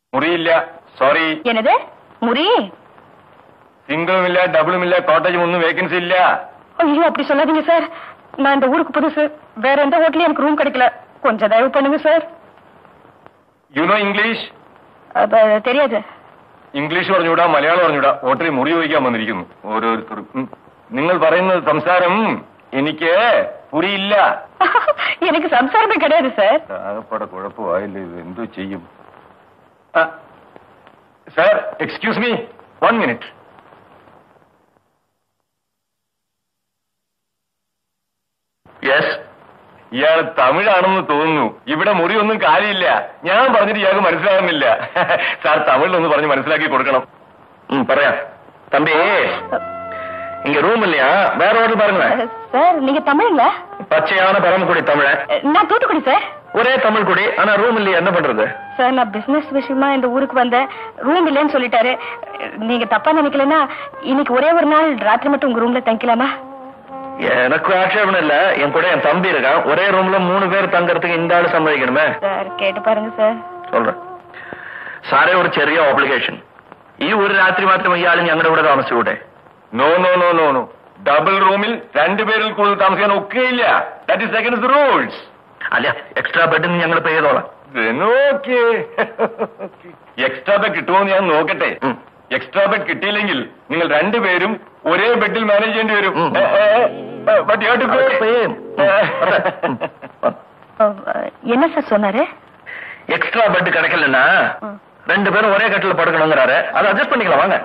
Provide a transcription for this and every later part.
മുറിയില്ല sorry என்னது முறி സിംഗിളും ഇല്ല ഡബിളും ഇല്ല കോട്ടേജും ഒന്നും വേക്കൻസി ഇല്ല ஐயோ அப்படி சொல்லாதீங்க சார் நான் இந்த ஊருக்கு புதுசு வேற எந்த ஹோட்டலையும் எனக்கு ரூம் கிடைக்கல கொஞ்சம் தயவு பண்ணுங்க சார் യു നോ ഇംഗ്ലീഷ് அப்ப, தெரியாது ഇംഗ്ലീഷ് പറഞ്ഞുകൂടാ മലയാളം പറഞ്ഞുകൂടാ ഹോട്ടലിൽ മുറി ചോദിക്കാൻ വന്നിരിക്കുന്നു ഓരോരുത്തരും ഉം. നിങ്ങൾ പറയുന്ന സംസാരം എനിക്ക് പുരിയില്ല எனக்கு சம்சாரமே கிடையாது சார் ആകപ്പാടെ കുഴപ്പമായില്ലേ ഇത് എന്തോ ചെയ്യും sir excuse me one minute yes ഇയാൾ തമിഴാണെന്ന് തോന്നുന്നു ഇവിടെ മുറിയൊന്നും കാര്യമില്ല ഞാൻ പറഞ്ഞിട്ട് ഇയാൾക്ക് മനസ്സിലാകുന്നില്ല സാർ തമിഴിലൊന്ന് പറഞ്ഞ് മനസ്സിലാക്കി കൊടുക്കണം ഉം, പറയാം തമ്പി இங்க ரூம் இல்லையா வேற ஹோட்டல் பாருங்களேன் சார் நீங்க தமிழுங்களா பச்சையான பரமக்குடி தமிழ நான் தூத்துக்குடி சார் ஒரே தமிழ் குடி ஆனா ரூம் இல்லையா என்ன பண்றது சார் நான் பிசினஸ் விஷயமா இந்த ஊருக்கு வந்தேன் ரூம் இல்லைன்னு சொல்லிட்டாரு நீங்க தப்பா நினைக்கலன்னா இன்னைக்கு ஒரே ஒரு நாள் ராத்திரி மட்டும் உங்க ரூம்ல தங்கிக்கலாமா எனக்கு ஆட்சேபணம் இல்ல என் கூட என் தம்பி இருக்கான் ஒரே ரூம்ல மூணு பேர் தங்கறதுக்கு இந்த ஆளு சம்மதிக்கணுமே சார் கேட்டு பாருங்க சார் சொல்றேன் സാറേ ഒരു ചെറിയ ഓബ്ലിഗേഷൻ ഈ ഒരു രാത്രി മാത്രം ഇയാൾ ഞങ്ങളുടെ കൂടെ താമസിച്ചൂടെ no no no no no double റൂമിൽ രണ്ടുപേരിൽ കൂടുതൽ താമസിക്കാൻ ഒക്കെയില്ല ദാറ്റ് ഇസ് സെക്കൻഡ് റൂൾസ് അല്ല എക്സ്ട്രാ ബെഡ് ഞങ്ങൾ പേ ചെയ്തോളാം എക്സ്ട്രാ ബെഡ് കിട്ടുമോ ഞാൻ നോക്കട്ടെ എക്സ്ട്രാ ബെഡ് കിട്ടിയില്ലെങ്കിൽ നിങ്ങൾ രണ്ടുപേരും ഒരേ ബെഡിൽ മാനേജ് ചെയ്യേണ്ടി വരും ഏ, ഏ, ഏ, but you have to pay. என்ன சார் சொன்னாரு எக்ஸ்ட்ரா பெட் கிடைக்கலன்னா ரெண்டு பேரும் ஒரே கட்டில படுக்கணுங்கிறாரு அதை அட்ஜஸ்ட் பண்ணிக்கலாம் வாங்க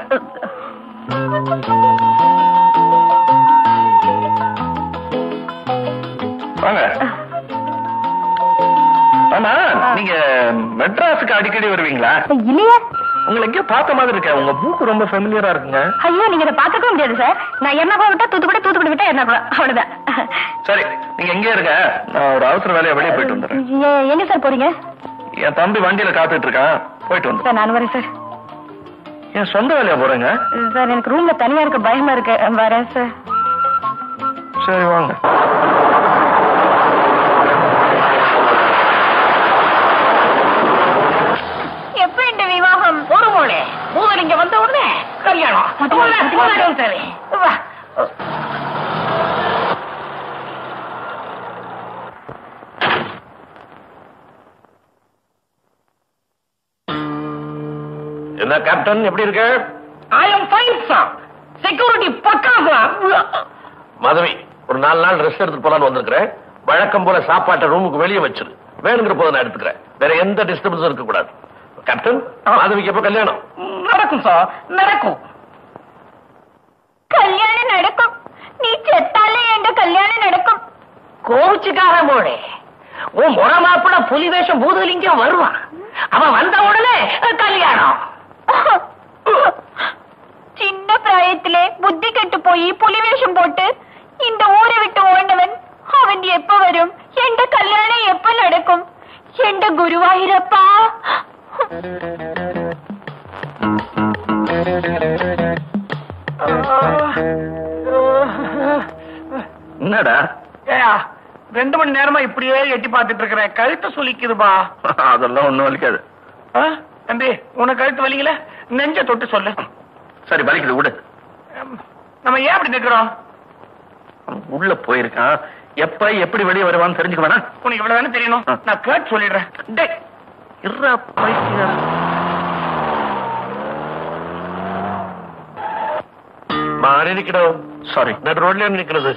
வாங்க ஆமா நீங்க மெட்ராஸுக்கு அடிக்கடி வருவீங்களா இல்லையா உங்களை எங்கேயோ பார்த்த மாதிரி இருக்க உங்க மூக்கு ரொம்ப ஃபெமிலியரா இருக்குங்க ஐயோ நீங்க இதை பார்த்துக்க முடியாது சார் நான் எர்ணாகுளம் விட்டா தூத்துக்குடி தூத்துக்குடி விட்டா எர்ணாகுளம் அவ்வளவுதான் சரி நீங்க எங்கே இருக்க நான் ஒரு அவசர வேலையா வெளியே போயிட்டு வந்துடுறேன் எ- எங்க சார் போறீங்க என் தம்பி வண்டியில காத்துட்டு இருக்கான் போயிட்டு வந்து சார் நான் வரேன் சார் என் சொந்த வேலையா போறேங்க சார் எனக்கு ரூம்ல தனியா இருக்க பயமா இருக்கு வரேன் சார் சரி வாங்க எப்ப இந்த விவாகம் ஒரு மோளே மூவர் இங்க வந்த உடனே கல்யாணம் முதல்ல, முதல்ல. சரி வா என்ன கேப்டன் எப்படி இருக்க I am fine sir security பக்கா சார் மாதவி ஒரு நாலு நாள் ரெஸ்ட் எடுத்துட்டு போலான்னு வந்திருக்கிறேன் வழக்கம் போல சாப்பாட்டை ரூமுக்கு வெளியே வச்சிரு வேணுங்கிற போது நான் எடுத்துக்கிறேன் வேற எந்த டிஸ்டர்பன்ஸும் இருக்க கூடாது கேப்டன் மாதவிக்கு எப்ப கல்யாணம் நடக்கும் சார் நடக்கும் கல்யாணம் நடக்கும் நீ செத்தாலே எங்க கல்யாணம் நடக்கும் கோவிச்சுக்கார மோளே உன் முறை மாப்பிட புலி வேஷம் பூதலிங்கம் வருவான் அவன் வந்த உடனே கல்யாணம் சின்ன பிராயத்திலே புத்தி கெட்டு போய் புலி வேஷம் போட்டு இந்த ஊரை விட்டு ஓடினவன் அவன் எப்ப வரும் எந்த கல்யாணம் எப்ப நடக்கும் எந்த குருவாயிரப்பா என்னடா ஏயா ரெண்டு மணி நேரமா இப்படியே எட்டி பார்த்துட்டு இருக்கிறேன் கழுத்தை சுலிக்குதுபா அதெல்லாம் ஒண்ணும் வலிக்காது ஆ? தம்பி உனக்கு கழுத்து வலிக்கல நெஞ்ச தொட்டு சொல்லு சரி வலிக்குது விடு ம், நம்ம ஏன் அப்படி நிக்கிறோம் அவன் உள்ள போயிருக்கான் எப்ப எப்படி வெளியே வருவான்னு தெரிஞ்சுக்க வேணா உனக்கு இவ்வளவு தானே தெரியணும் ஆ. நான் கேட்டு சொல்லிடுறேன் டேய் இருடா பைத்தியம் மாறி நிக்கணும் சாரி நடு ரோட்ல நிக்கிறது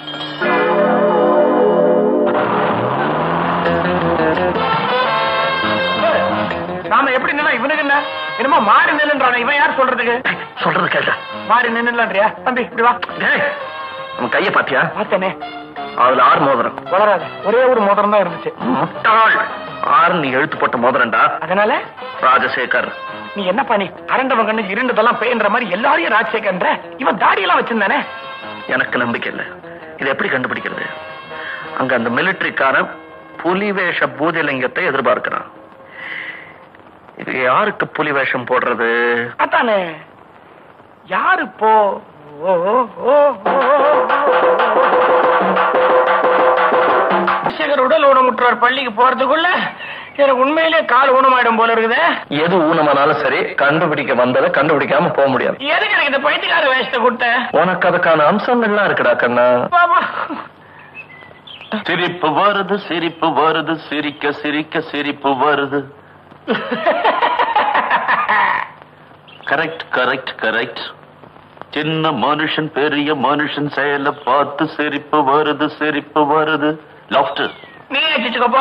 நாம எப்படி நின்னா இவனுக்கு என்ன என்னமோ மாறி நின்னுன்றானே இவன் யார் சொல்றதுக்கு சொல்றது கேட்டா மாறி நின்னுலான்றியா தம்பி இப்படி வா டேய் நம்ம கைய பாத்தியா பார்த்தேனே அதுல ஆறு மோதிரம் வளராத ஒரே ஒரு மோதிரம் தான் இருந்துச்சு முட்டாள் ஆறு நீ எழுத்து போட்ட மோதிரம்டா அதனால ராஜசேகர் நீ என்ன பண்ணி அரண்டவன் கண்ணு இருண்டதெல்லாம் பேன்ற மாதிரி எல்லாரையும் ராஜசேகர்ன்ற இவன் தாடியெல்லாம் வச்சிருந்தானே எனக்கு நம்பிக்கை இல்ல இதை எப்படி கண்டுபிடிக்கிறது அங்க அந்த மிலிட்டரிக்காரன் புலி வேஷ பூஜலிங்கத்தை எதிர்பார்க்கிறான் இது யாருக்கு புலி வேஷம் போடுறது அதானே யாரு இப்போ ஓ, ஓ, ஓ, ஓ, ஓ. பிரதர் உடல் ஊனமுற்றோர் பள்ளிக்கு போறதுக்குள்ள எனக்கு உண்மையிலே கால் ஊனமாயிடும் போல இருக்குதே எது ஊனமானாலும் சரி கண்டுபிடிக்க வந்ததை கண்டுபிடிக்காம போக முடியாது எதுக்கு எனக்கு இந்த பைத்தியக்கார வேஷத்தை கொடுத்த உனக்கு அதுக்கான அம்சங்கள்லாம் இருக்குடா கண்ணா பாப்பா சிரிப்பு வருது சிரிப்பு வருது சிரிக்க சிரிக்க சிரிப்பு வருது கரெக்ட் கரெக்ட் கரெக்ட் சின்ன மனுஷன் பெரிய மனுஷன் செயலை பார்த்து சிரிப்பு வருது சிரிப்பு வருது லாஃப்டர் நீ வச்சுக்கோப்பா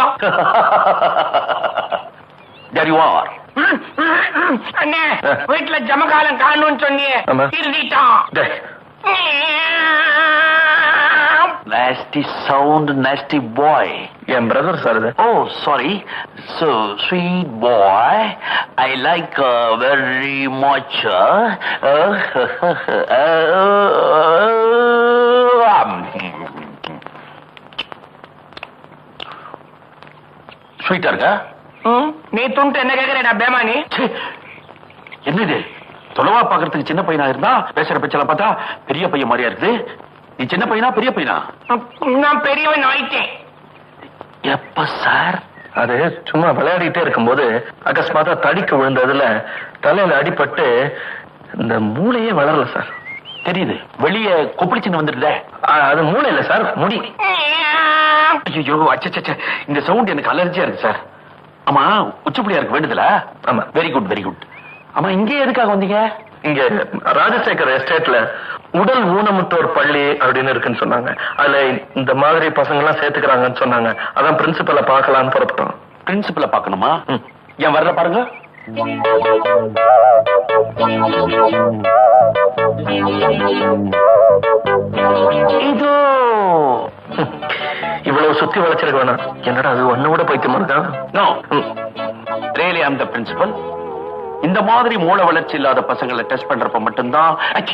There you are. அண்ணே வீட்டுல ஜமகாலம் காணும்னு சொன்னியே ஆமா. திருந்திட்டான் டேய், Nasty sound, nasty boy. என் பிரதர் சார் இது Oh, sorry. So, sweet boy, I like uh, very much. Uh, uh, um, ஸ்வீட்டா இருக்கா ம், நீ துண்டு என்ன கேக்குறேடா பேமானி ச்சே, என்னது தொலைவா பாக்குறதுக்கு சின்ன பையனா இருந்தா பேசுற பேச்சல பார்த்தா பெரிய பையன் மாதிரியா இருக்குது நீ சின்ன பையனா பெரிய பையனா நான் பெரியவன் ஆயிட்டேன் எப்ப சார் அது சும்மா விளையாடிட்டே இருக்கும்போது அகஸ்மாத்தா தடிக்க விழுந்ததுல தலையில அடிபட்டு இந்த மூளையே வளரல சார் தெரியுது வெளிய கொப்பளிச்சுன்னு வந்துடுதே ஆ, அது மூளை இல்ல சார் முடி ஐயோ அச்சச்ச இந்த சவுண்ட் எனக்கு அலர்ஜியா இருக்கு சார் ஆமா உச்சப்புளியா இருக்கு வேண்டுதல ஆமா. வெரி குட் வெரி குட் ஆமா இங்கே எதுக்காக வந்தீங்க இங்க ராஜசேகர் எஸ்டேட்ல உடல் ஊனமுற்றோர் பள்ளி அப்படின்னு இருக்குன்னு சொன்னாங்க அதுல இந்த மாதிரி பசங்க எல்லாம் சேர்த்துக்கிறாங்கன்னு சொன்னாங்க அதான் பிரின்சிபலை பார்க்கலான்னு புறப்பட்டோம் பிரின்சிபல பாக்கணுமா ஏன் வர்ற பாருங்க இதோ இவ்வளவு சுத்தி வளைச்சிருக்க வேணாம் என்னடா அது ஒண்ணு கூட பைத்தியமா இருக்கான் no really I'm the principal இந்த மாதிரி மூளை வளர்ச்சி இல்லாத பசங்களை டெஸ்ட் பண்றப்ப மட்டும்தான்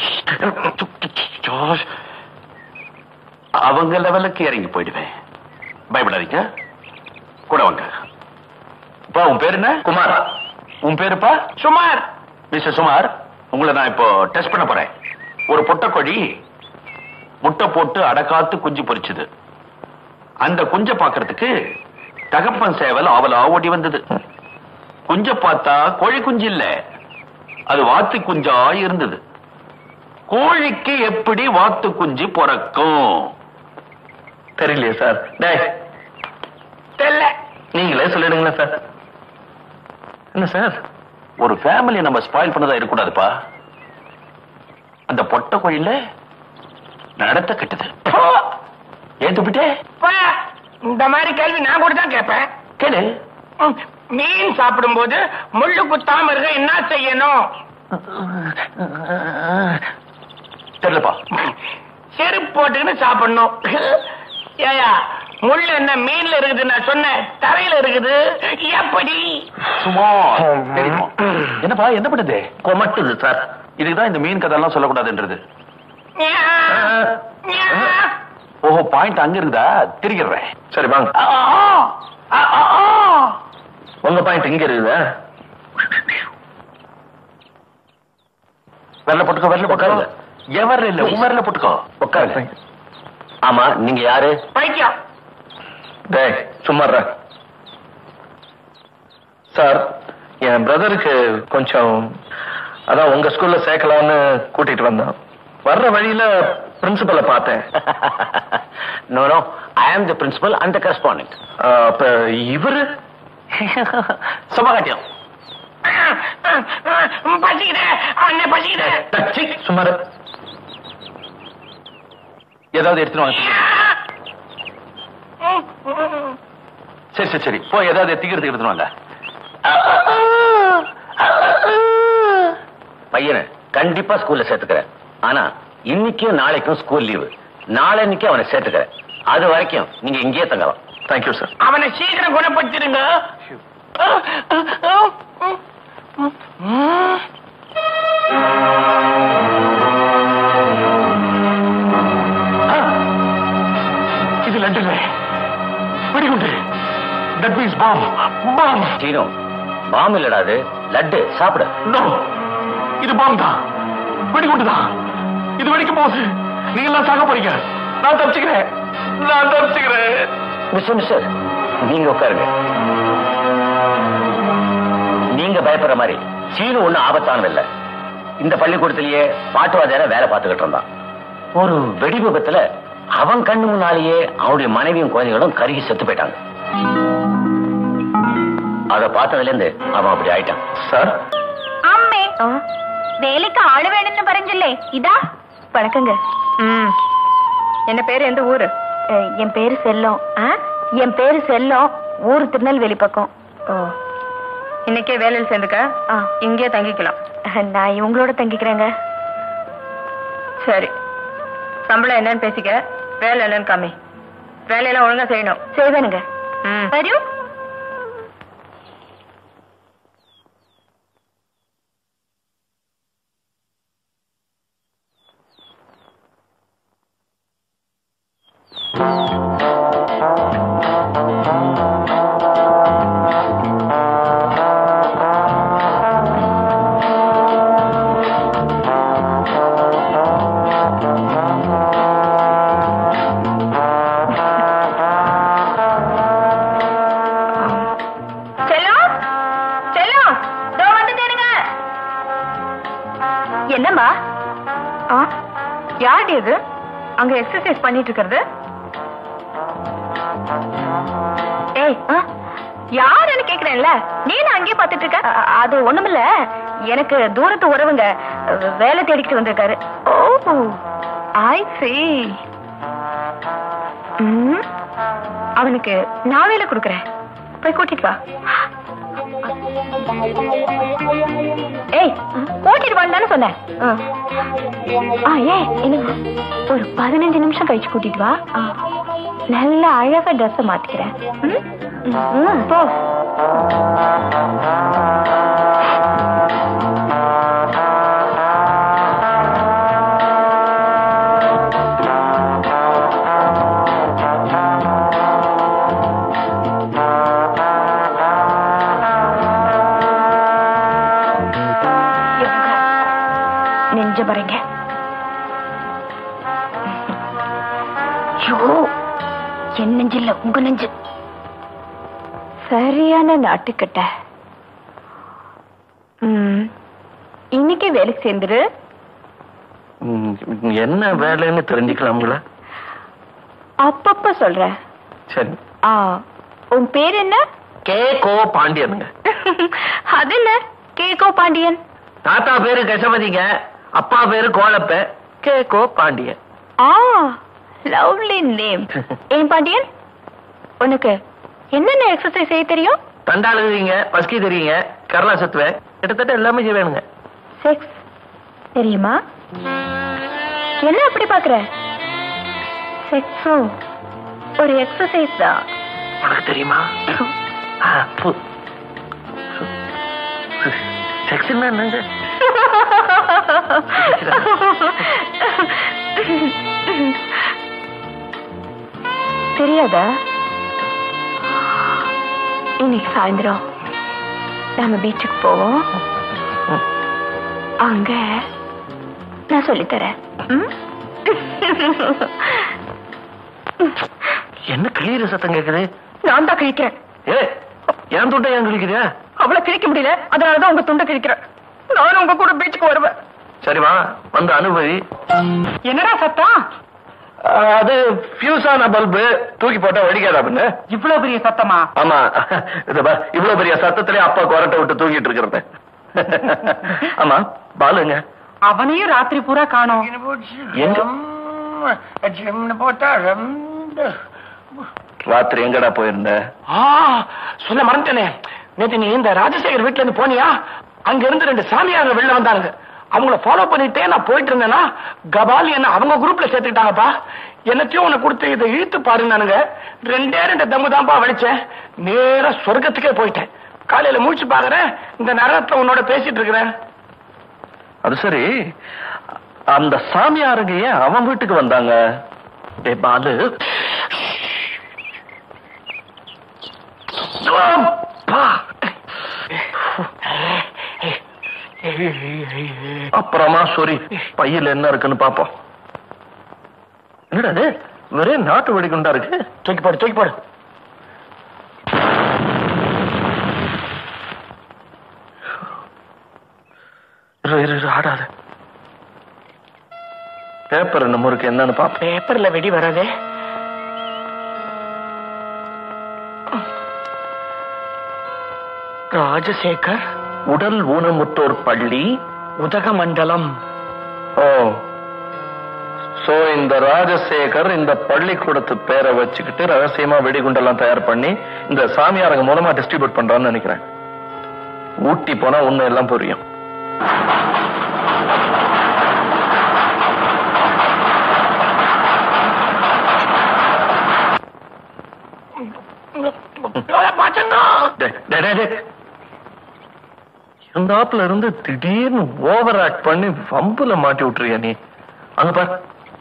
அவங்க லெவலுக்கு இறங்கி போயிடுவேன் பயப்படாதீங்க கூட வாங்க அப்பா உன் பேர் என்ன குமார் உன் பேருப்பா சுமார் மிஸ்டர் சுமார் உங்களை நான் இப்போ டெஸ்ட் பண்ண போறேன் ஒரு பொட்டக்கோழி முட்டை போட்டு அடக்காத்து குஞ்சு பொரிச்சுது அந்த குஞ்ச பாக்குறதுக்கு தகப்பன் சேவல் அவளா ஓடி வந்தது குஞ்ச பார்த்தா கோழி குஞ்சு இல்ல அது வாத்து குஞ்சா இருந்தது கோழிக்கு எப்படி வாத்து குஞ்சு பிறக்கும் தெரியலையே சார் டேய் தெரியல நீங்களே சொல்லிடுங்களேன் சார் என்ன சார் ஒரு ஃபேமிலி நம்ம ஸ்பாயில் பண்ணதா இருக்கக்கூடாதுப்பா அந்த பொட்டை கோழில நடத்த கட்டுது ஏத்துப்பிட்டே பா, இந்த மாதிரி கேள்வி நான் கூட தான் கேட்பேன் கேளு ம், மீன் சாப்பிடும்போது முள்ளு குத்தாம இருக்க என்ன செய்யணும் தெரியலப்பா செருப்பு போட்டுக்கின்னு சாப்பிடணும் ஏயா முள்ளு என்ன மீன்ல இருக்குது நான் சொன்னேன் தரையில இருக்குது எப்படி சும்மா தெரியுமா? என்னப்பா என்ன பண்ணுது கொமட்டுது சார் இதுக்குதான் இந்த மீன் கதையெல்லாம் சொல்லக்கூடாதுன்றது ஞா, ஞா. ஓஹோ பாயிண்ட் அங்க இருக்குதா திரிக்கிறேன் சரி வாங்க ஆ, ஆ, ஆ, ஆ. உங்க பாயிண்ட் இங்க இருக்குதா வெள்ள போட்டுக்கோ வெள்ள போட்டுக்கோ உட்காருங்க. எவர் இல்ல உமர்ல போட்டுக்கோ உட்காருங்க ஆமா நீங்க யாரு பைத்தியம் டேய் சும்மா இருடா. சார் என் பிரதருக்கு கொஞ்சம் அதான் உங்க ஸ்கூல்ல சேர்க்கலாம்னு கூட்டிட்டு வந்தான் வர்ற வழியில பிரின்சிபலை பார்த்தேன் no no I am the principal and the correspondent ஆ, அப்ப இவரு சுபகாட்டியம் பசிக்கிறேன் அண்ணன் பசிக்கிறேன் சீ, சும்மா இரு. ஏதாவது எடுத்துட்டு வாங்க சரி சரி சரி போய் ஏதாவது எத்திக்கிறதுக்கு எடுத்துட்டு வாங்க பையனை கண்டிப்பா ஸ்கூல்ல சேர்த்துக்கிறேன் ஆனா இன்னைக்கும் நாளைக்கும் ஸ்கூல் லீவு நாளைக்கு அவனை சேர்த்துக்கிறேன் அது வரைக்கும் நீங்க இங்கேயே தங்கலாம் தேங்க்யூ சார் அவனை சீக்கிரம் குணப்படுத்திடுங்க இது லட்டுங்க வெடிகுண்டு that means bomb bomb Seenu bomb இல்லடா அது லட்டு சாப்பிடு நோ இது பாம் தான் வெடிகுண்டு தான் இது வெடிக்க போகுது நீங்க எல்லாம் சாக போறீங்க நான் தப்பிச்சுக்கிறேன் நான் தப்பிச்சுக்கிறேன் மிஸ்டர் மிஸ்டர் நீங்க உட்காருங்க நீங்க பயப்படுற மாதிரி சீனு ஒண்ணு ஆபத்தானது இல்ல இந்த பள்ளிக்கூடத்திலேயே பாட்டுவாதியார வேலை பார்த்துக்கிட்டு இருந்தான் ஒரு வெடி விபத்துல அவன் கண்ணு முன்னாலேயே அவனுடைய மனைவியும் குழந்தைகளும் கருகி செத்து போயிட்டாங்க அத பார்த்ததுல இருந்து அவன் அப்படி ஆயிட்டான் சார் അമ്മേ വേലയ്ക്ക് ആള് വേണമെന്ന് പറഞ്ഞില്ലേ ഇതാ வணக்கங்க ம் என்ன பேரு எந்த ஊரு அஹ், என் பேரு செல்லம் ஆ? என் பேரு செல்லம் ஊர் திருநெல்வேலி பக்கம் ஓ இன்னைக்கே வேலையில் சேர்ந்துக்க ஆ. இங்கே தங்கிக்கலாம் அஹ், நான் இவங்களோட தங்கிக்கிறேங்க சரி சம்பளம் என்னன்னு பேசிக்க வேலை என்னன்னு காமி வேலையெல்லாம் ஒழுங்கா செய்யணும் செய்வேனுங்க ம் വരൂ செல்லம் செல்லம் இதோ வந்துட்டேனுங்க என்னம்மா ஆ யாருடி இது அங்க எக்ஸசைஸ் பண்ணிட்டு இருக்கிறது ஏய் ஆ? யாருன்னு கேக்குறேன்ல நீ நான் அங்கேயே பாத்துட்டு இருக்க அ- அது ஒண்ணுமில்ல எனக்கு தூரத்து உறவுங்க அஹ், வேலை தேடிக்கிட்டு வந்திருக்காரு ஓ ஐ see ம் அவனுக்கு நான் வேலை கொடுக்குறேன் போய் கூட்டிட்டு வா ஏய் கூட்டிட்டு வான்னு சொன்னேன் ஆ ஏய் எனக்கு ஒரு பதினஞ்சு நிமிஷம் கழிச்சு கூட்டிட்டு வா ஆ. நல்ல அழகா ட்ரெஸ் மாத்திக்கிறேன் ம்? ம், போ நெஞ்ச பாருங்க ஐயோ என் நெஞ்சு இல்ல உங்க நெஞ்சு சரியான நாட்டுக்கிட்ட ம், இன்னைக்கு வேலைக்கு சேர்ந்துரு என்ன வேலைன்னு தெரிஞ்சுக்கலாம்ல அப்பப்ப சொல்றேன் சரி ஆ உன் பேர் என்ன கே கோ பாண்டியனுங்க அது என்ன கேகோ பாண்டியன் தாத்தா பேரு கசபதிங்க அப்பா பேரு கோலப்ப கே கோ பாண்டியன் ஆ லவ்லி நேம் ஏன் பாண்டியன் உனக்கு என்னென்ன எக்ஸசைஸ் செய்ய தெரியும் தண்டாளுவீங்க பஸ்கி தெரியுங்க கரலா சுத்துவேன் கிட்டத்தட்ட எல்லாமே செய்வேனுங்க செக்ஸ் தெரியுமா என்ன அப்படி பாக்குற செக்ஸும் ஒரு எக்ஸசைஸ் தான் உனக்கு தெரியுமா செக்ஸ் என்னங்க தெரியாதா இன்னைக்கு சாயந்தரம் நம்ம பீச்சுக்கு போவோம் அங்க நான் சொல்லித்தரேன் ம்? என்ன கிளியிற சத்தம் கேக்குது நான் தான் கிழிக்கிறேன் ஏ என் துண்டை ஏன் கிழிக்கிறியா அவளை கிழிக்க முடியல அதனாலதான் உங்க துண்டை கிழிக்கிறேன் நானும் உங்க கூட பீச்சுக்கு வருவேன் சரிமா வந்து அனுபவி என்னடா சத்தம் அது ஃபியூஸான பல்பு தூக்கி போட்டா வெடிக்காதா அப்படின்னு இவ்வளவு பெரிய சத்தமா ஆமா இது பார், இவ்வளவு பெரிய சத்தத்திலே அப்பா கொரட்டை விட்டு தூங்கிட்டு இருக்கிறது ஆமா பாலுங்க அவனையும் ராத்திரி பூரா காணோம் எங்க ராத்திரி எங்கடா போயிருந்த ஆ சொல்ல மறந்துட்டேனே நேத்து நீ இந்த ராஜசேகர் வீட்டுல இருந்து போனியா அங்க இருந்து ரெண்டு சாமியார் வெளில வந்தானுங்க அவங்கள ஃபாலோ பண்ணிட்டே நான் போயிட்டு இருந்தேன்னா கபாலி என்ன அவங்க குரூப்ல சேர்த்துக்கிட்டாங்கப்பா என்னத்தையும் உனக்கு கொடுத்து இதை இழுத்து பாருனானுங்க ரெண்டே ரெண்டு தம்பு தான்ப்பா வலிச்சேன் நேரா சொர்க்கத்துக்கே போயிட்டேன் காலையில மூச்சு பாக்குறேன் இந்த நரகத்துல உன்னோட பேசிட்டு இருக்கிறேன் அது சரி அந்த சாமியாருங்க ஏன் அவன் வீட்டுக்கு வந்தாங்க டே பாலு அப்பா. அப்புறமா சொரி பையில என்ன இருக்குன்னு பாப்போம் என்னடா இது? வெறும் நாட்டு வெடிகுண்டா இருக்கு தூக்கி போடு தூக்கி போடு இரு இரு இரு, ஆடாத பேப்பர் நம்ம இருக்கு என்னன்னு பாப்பேன் பேப்பர்ல வெடி வராதே ராஜசேகர் உடல் ஊனமுற்றோர் பள்ளி உதகமண்டலம் ஓ சோ இந்த ராஜசேகர் இந்த பள்ளிக்கூடத்து பேரை வச்சுக்கிட்டு ரகசியமா வெடிகுண்டெல்லாம் தயார் பண்ணி இந்த சாமியாரங்க மூலமா டிஸ்ட்ரிபியூட் பண்றான்னு நினைக்கிறேன் ஊட்டி போனா உண்மை எல்லாம் புரியும் டேய், டேய், டேய், டேய். இருந்தாப்புல இருந்து திடீர்னு ஓவர் ஆக்ட் பண்ணி வம்புல மாட்டி விட்டுறியா நீ அங்க பாரு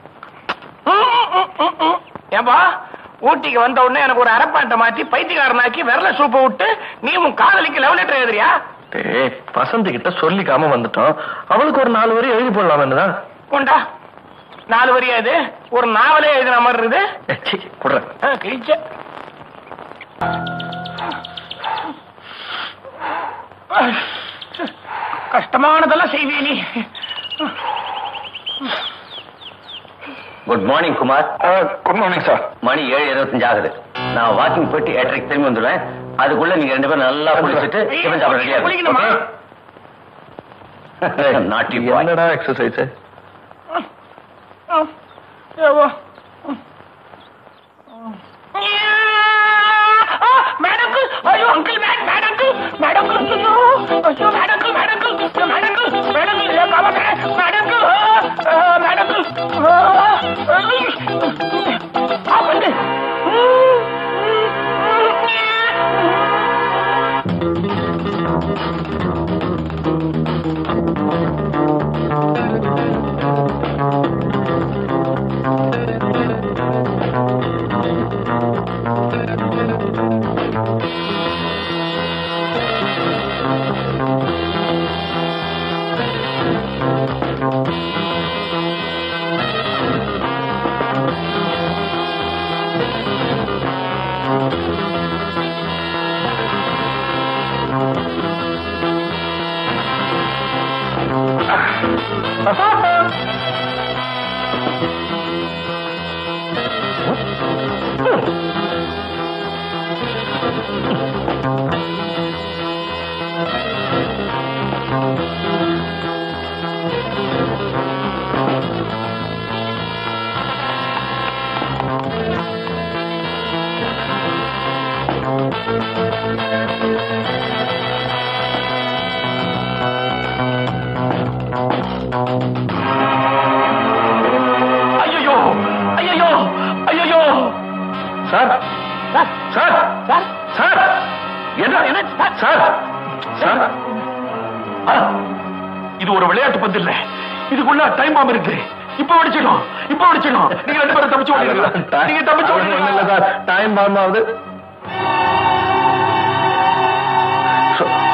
ஏன்பா ஊட்டிக்கு வந்த உடனே எனக்கு ஒரு அரப்பாட்டை மாத்தி பைத்தியக்காரனாக்கி விரல சூப்ப விட்டு நீ உன் காதலிக்கு லவ் லெட்டர் எழுதுறியா டேய் வசந்தி கிட்ட சொல்லிக்காம வந்துட்டோம் அவளுக்கு ஒரு நாலு வரி எழுதி போடலாம் என்னதான் கொண்டா நாலு வரியா இது ஒரு நாவலே எழுதின மாதிரி இருக்குது போடுறேன் ஆ, கிழிச்ச கஷ்டமானதெல்லாம் செய்விய நீ good morning Kumar good morning sir மணி ஏழு இருபத்தஞ்சு ஆகுது நான் வாக்கிங் போயிட்டு எட்டரைக்கு திரும்பி வந்துடுவேன் அதுக்குள்ள நீங்க ரெண்டு பேரும் நல்லா குளிச்சுட்டு டிஃபன் சாப்பிட ரெடியா குளிக்கணுமா? நாட்டி பாய் என்னடா எக்ஸசைஸ் மேடம் ஐயோ அங்கிள் மேடம் மேடம் மேடம் ஐயோ ஐயோ madam madam madam madam madam madam ஆ வந்து ஐயோ ஐயோ ஐயோ சார் சார் சார் சார் என்ன என்ன சார் சார் ஆ, இது ஒரு விளையாட்டு பந்து இல்ல இதுக்குள்ள டைம் பாம்பு இருக்கு இப்ப வெடிச்சிடும் இப்ப வெடிச்சிடும் நீங்க ரெண்டு பேரும் தப்பிச்சு ஓடிடுங்க நீங்க தப்பிச்சு ஒண்ணும் இல்ல ஓடிடுங்க சார் டைம் பாமாவது